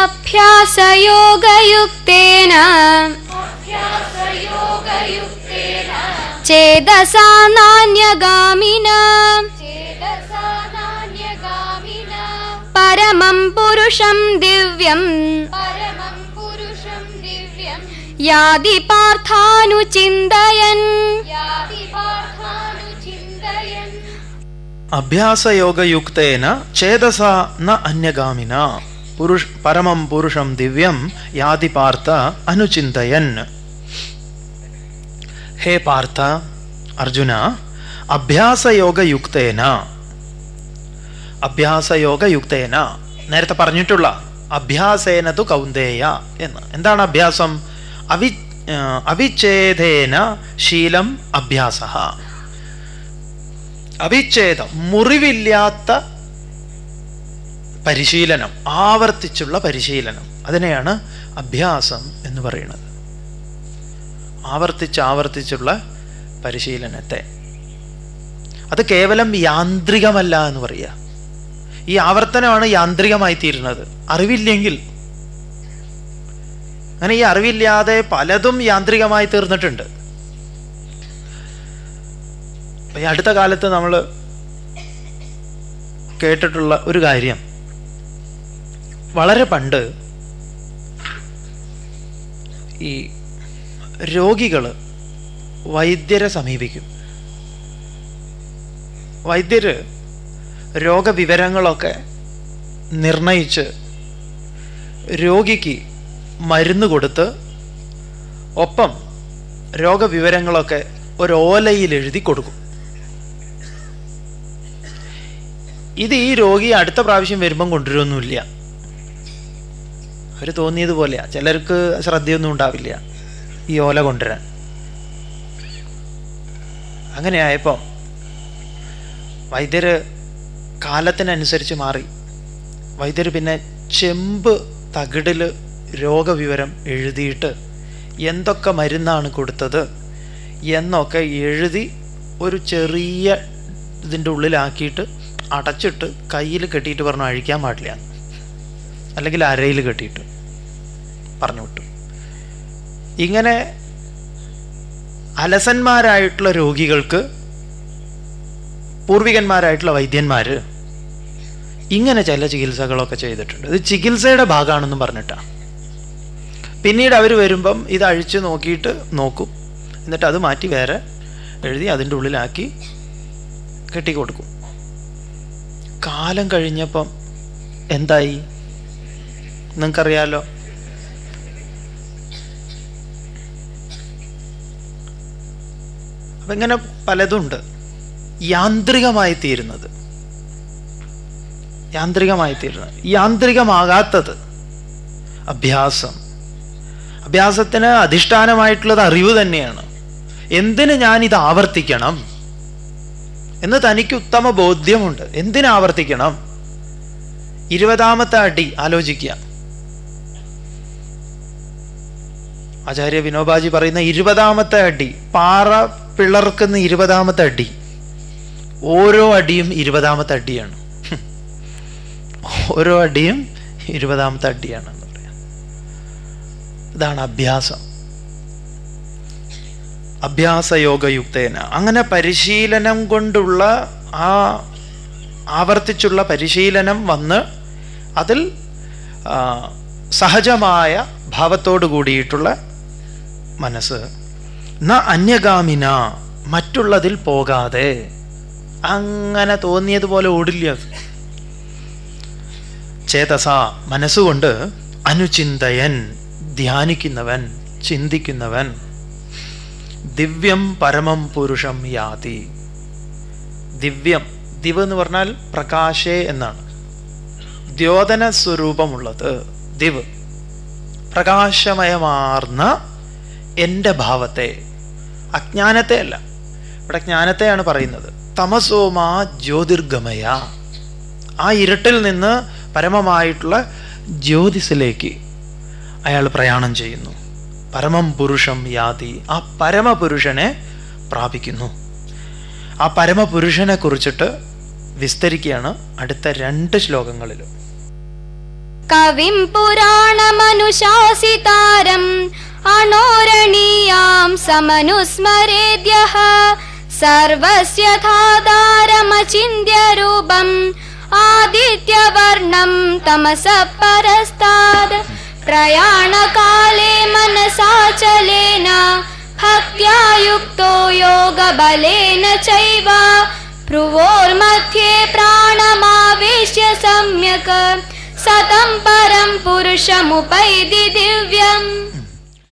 अभ्यासयोगयुक्तेन चेदसा नान्यगामिना परमं पुरुषं दिव्यम् यादि पार्थानुचिन्तयन् അഭ്യാസയോഗയുക്തേന ചേതസ ന അന്യഗാമിന പുരുഷ പരമം പുരുഷം ദിവ്യം യാതി പാർത്ഥ അനുചിന്തയൻ ഹേ പാർത്ഥ അർജുന അഭ്യാസയോഗയുക്തേന അഭ്യാസയോഗയുക്തേന നേരത്തെ പറഞ്ഞിട്ടുള്ള അഭ്യാസേന തു കൗന്ദേയ എന്ന് എന്താണ് അഭ്യാസം അവി ആ, അവിച്ഛേദേന ശീലം അഭ്യാസ അവിച്ഛേദം മുറിവില്ലാത്ത പരിശീലനം ആവർത്തിച്ചുള്ള പരിശീലനം അതിനെയാണ് അഭ്യാസം എന്ന് പറയുന്നത് ആവർത്തിച്ച് ആവർത്തിച്ചുള്ള പരിശീലനത്തെ അത് കേവലം യാന്ത്രികമല്ല എന്ന് പറയുക ഈ ആവർത്തനമാണ് യാന്ത്രികമായി തീരുന്നത് അറിവില്ലെങ്കിൽ അങ്ങനെ ഈ അറിവില്ലാതെ പലതും യാന്ത്രികമായി തീർന്നിട്ടുണ്ട് അപ്പൊ ഈ അടുത്ത കാലത്ത് നമ്മൾ കേട്ടിട്ടുള്ള ഒരു കാര്യം വളരെ പണ്ട് ഈ രോഗികൾ വൈദ്യരെ സമീപിക്കും വൈദ്യര് രോഗവിവരങ്ങളൊക്കെ നിർണയിച്ച് രോഗിക്ക് മരുന്ന് കൊടുത്ത് ഒപ്പം രോഗവിവരങ്ങളൊക്കെ ഒരു ഓലയിൽ എഴുതി കൊടുക്കും ഇത് ഈ രോഗി അടുത്ത പ്രാവശ്യം വരുമ്പം കൊണ്ടുവരുമൊന്നുമില്ല അവർ തോന്നിയതുപോലെയാ ചിലർക്ക് ശ്രദ്ധയൊന്നും ഉണ്ടാവില്ല ഈ ഓല കൊണ്ടുവരാൻ അങ്ങനെ ആയപ്പോൾ വൈദ്യര് കാലത്തിനനുസരിച്ച് മാറി വൈദ്യര് പിന്നെ ചെമ്പ് തകിടിൽ രോഗവിവരം എഴുതിയിട്ട് എന്തൊക്കെ മരുന്നാണ് കൊടുത്തത് എന്നൊക്കെ എഴുതി ഒരു ചെറിയ ഇതിൻ്റെ ഉള്ളിലാക്കിയിട്ട് അടച്ചിട്ട് കയ്യിൽ കെട്ടിയിട്ട് പറഞ്ഞു അഴിക്കാൻ പാടില്ല അല്ലെങ്കിൽ അരയിൽ കെട്ടിയിട്ട് പറഞ്ഞു വിട്ടു ഇങ്ങനെ അലസന്മാരായിട്ടുള്ള രോഗികൾക്ക് പൂർവികന്മാരായിട്ടുള്ള വൈദ്യന്മാര് ഇങ്ങനെ ചില ചികിത്സകളൊക്കെ ചെയ്തിട്ടുണ്ട് ഇത് ചികിത്സയുടെ ഭാഗമാണെന്നും പറഞ്ഞിട്ടാണ് പിന്നീട് അവർ വരുമ്പം ഇത് അഴിച്ച് നോക്കിയിട്ട് നോക്കും എന്നിട്ട് അത് മാറ്റി വേറെ എഴുതി അതിൻ്റെ ഉള്ളിലാക്കി കെട്ടിക്കൊടുക്കും കാലം കഴിഞ്ഞപ്പം എന്തായി നിങ്ങൾക്കറിയാലോ അപ്പം ഇങ്ങനെ പലതുണ്ട് യാന്ത്രികമായി തീരുന്നത് യാന്ത്രികമായി തീരുന്നത് യാന്ത്രികമാകാത്തത് അഭ്യാസം അഭ്യാസത്തിന് അധിഷ്ഠാനമായിട്ടുള്ളത് അറിവ് തന്നെയാണ് എന്തിന് ഞാൻ ഇത് ആവർത്തിക്കണം എന്ന് തനിക്ക് ഉത്തമ ബോധ്യമുണ്ട് എന്തിന് ആവർത്തിക്കണം ഇരുപതാമത്തെ അടി ആലോചിക്കുക ആചാര്യ വിനോബാജി പറയുന്ന ഇരുപതാമത്തെ അടി പാറ പിളർക്കുന്ന ഇരുപതാമത്തെ അടി ഓരോ അടിയും ഇരുപതാമത്തെ അടിയാണ് ഓരോ അടിയും ഇരുപതാമത്തെ അടിയാണ് എന്ന് പറയാം ഇതാണ് അഭ്യാസം അഭ്യാസയോഗയുക്തേന അങ്ങനെ പരിശീലനം കൊണ്ടുള്ള ആ ആവർത്തിച്ചുള്ള പരിശീലനം വന്ന് അതിൽ ആ, സഹജമായ ഭാവത്തോട് കൂടിയിട്ടുള്ള മനസ്സ് ന അന്യഗാമിന മറ്റുള്ളതിൽ പോകാതെ അങ്ങനെ തോന്നിയതുപോലെ ഓടില്ല അത്. ചേതസ മനസ്സുകൊണ്ട് അനുചിന്തയൻ ധ്യാനിക്കുന്നവൻ ചിന്തിക്കുന്നവൻ ദിവ്യം പരമം പുരുഷം യാതി ദിവ്യം ദിവ് എന്ന് പറഞ്ഞാൽ പ്രകാശേ എന്നാണ് ദ്യോതന സ്വരൂപമുള്ളത് ദിവ് പ്രകാശമയമാർന്ന എൻ്റെ ഭാവത്തെ അജ്ഞാനത്തെ അല്ല ഇവിടെ ജ്ഞാനത്തെയാണ് പറയുന്നത് തമസോമാ ജ്യോതിർഗമയ ആ ഇരുട്ടിൽ നിന്ന് പരമമായിട്ടുള്ള ജ്യോതിസിലേക്ക് അയാൾ പ്രയാണം ചെയ്യുന്നു പരമം പുരുഷം യാതി ആ പരമപുരുഷനെ പ്രാപിക്കുന്നു ആ പരമപുരുഷനെ കുറിച്ചിട്ട് വിസ്തരിക്കുകയാണ് അടുത്ത രണ്ട് ശ്ലോകങ്ങളിലും कविं पुराणमनुशासितारम् अणोरणीयां समनुस्मरेद्यः सर्वस्य धादारमचिन्त्य रूपम् आदित्यवर्णं तमसः परस्ताद् प्रयाणकाले मनसाचलेन भक्त्या युक्तो योगबलेन चैव भ्रुवोर्मध्ये प्राणमावेश्य सम्यक् सतं परं पुरुषमुपैति दिव्यम्